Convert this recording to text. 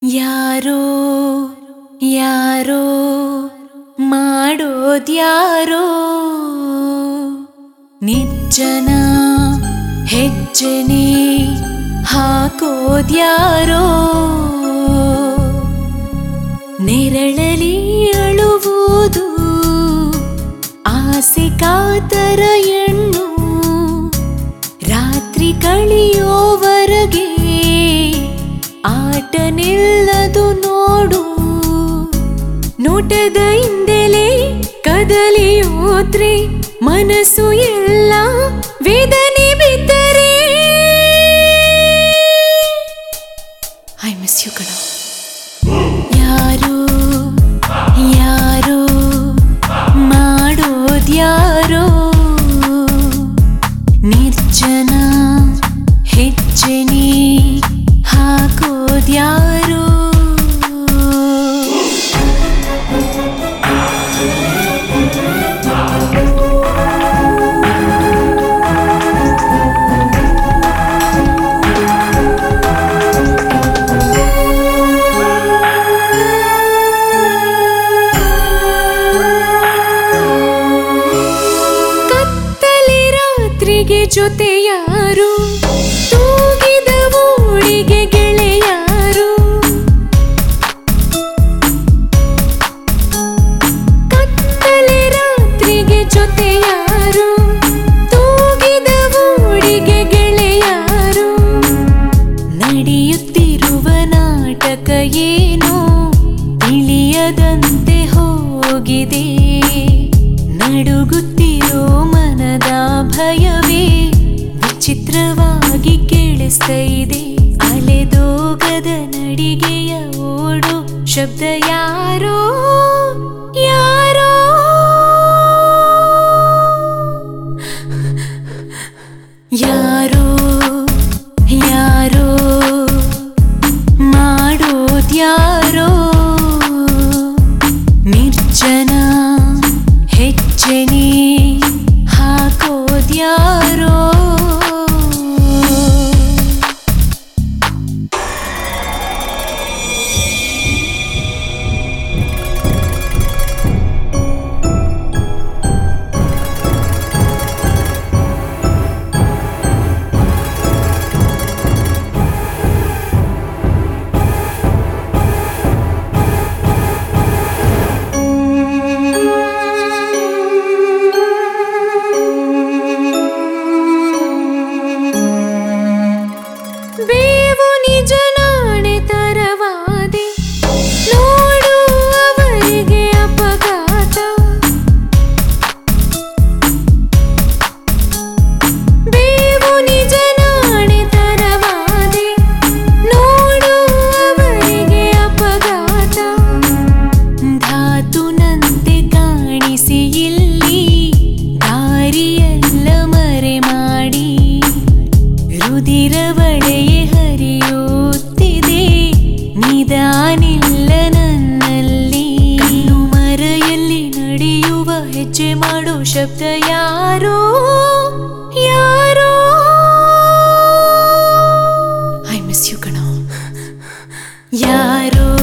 ಯಾರೋ ಯಾರೋ ಮಾಡೋದ್ಯಾರೋ ನಿರ್ಜನ ಹೆಜ್ಜೆನೆ ಹಾಕೋದ್ಯಾರೋ ನೆರಳಲಿ ಅಳುವುದು ಆಸೆ ಕಾತರ ಹೆಣ್ಣು ರಾತ್ರಿ ಕಳಿಯೋವರೆಗೆ ಆಟ ನಿಲ್ಲದು ನೋಡು ನೋಟದ ಹಿಂದೆಲೆ ಕದಲಿಯೋದ್ರೆ ಮನಸ್ಸು ಎಲ್ಲ ವೇದನೆ ಬಿದ್ದರೆ ಐ ಮಿಸ್ ಯು ಕಣ ಯಾರು ಯಾರು ಮಾಡೋದ್ಯಾರೋ ನಿರ್ಜನ ಹೆಜ್ಜೆನೆ ಹಾಕೋದ್ಯಾರೋ ಕತ್ತಲೆ ರಾತ್ರಿಗೆ ಜೊತೆ ಯಾರು ತೂಗಿದ ಓಡಿಗೆ ಗೆಳೆಯಾರು ಕತ್ತಲೆ ರಾತ್ರಿಗೆ ಜೊತೆ ಯಾರು ತೂಗಿದ ಓಡಿಗೆ ಗೆಳೆಯಾರು ನಡೆಯುತ್ತಿರುವ ನಾಟಕ ಏನೋ ತಿಳಿಯದಂತೆ ಹೋಗಿದೆ ನಡುಗುತ್ತಿರೋ ಮನದ ಭಯವೇ ವಿಚಿತ್ರವಾಗಿ ಕೇಳಿಸ್ತಾ ಇದೆ ಅಲೆದೋಗದ ನಡಿಗೆಯ ಓಡು ಶಬ್ದ ಯಾರೋ ಯಾರೋ ಯಾರೋ ಯಾರೋ ಮಾಡೋದ್ಯಾರೋ ನಿರ್ಜನ ಹೆಜ್ಜೆನೆ ಹಾಕೋದ್ಯಾರೋ ಬೇವು ನಿಜ ನಾಣೆ ತರವಾದೆ ನೋಡು ಅವರಿಗೆ ಅಪಘಾತ ಬೇವು ನಿಜ ನಾಣೆ ತರವಾದೆ ನೋಡು ಅವರಿಗೆ ಅಪಘಾತ ಧಾತುನಂತೆ ಕಾಣಿಸಿ ಇಲ್ಲಿ ದಾರಿಯೆಲ್ಲ ಮರೆ ಮಾಡಿ ರುದಿರ ಬಳೆಯೇ ಹರಿಯುತ್ತಿದೆ ನಿಧಾನಿಲ್ಲ ನನ್ನಲ್ಲಿ ಕಣ್ಣು ಮರೆಯಲ್ಲಿ ನಡೆಯುವ ಹೆಜ್ಜೆ ಮಾಡೋ ಶಬ್ದ ಯಾರೋ ಯಾರೋ ಐ ಮಿಸ್ ಯು ಕಣ ಯಾರೋ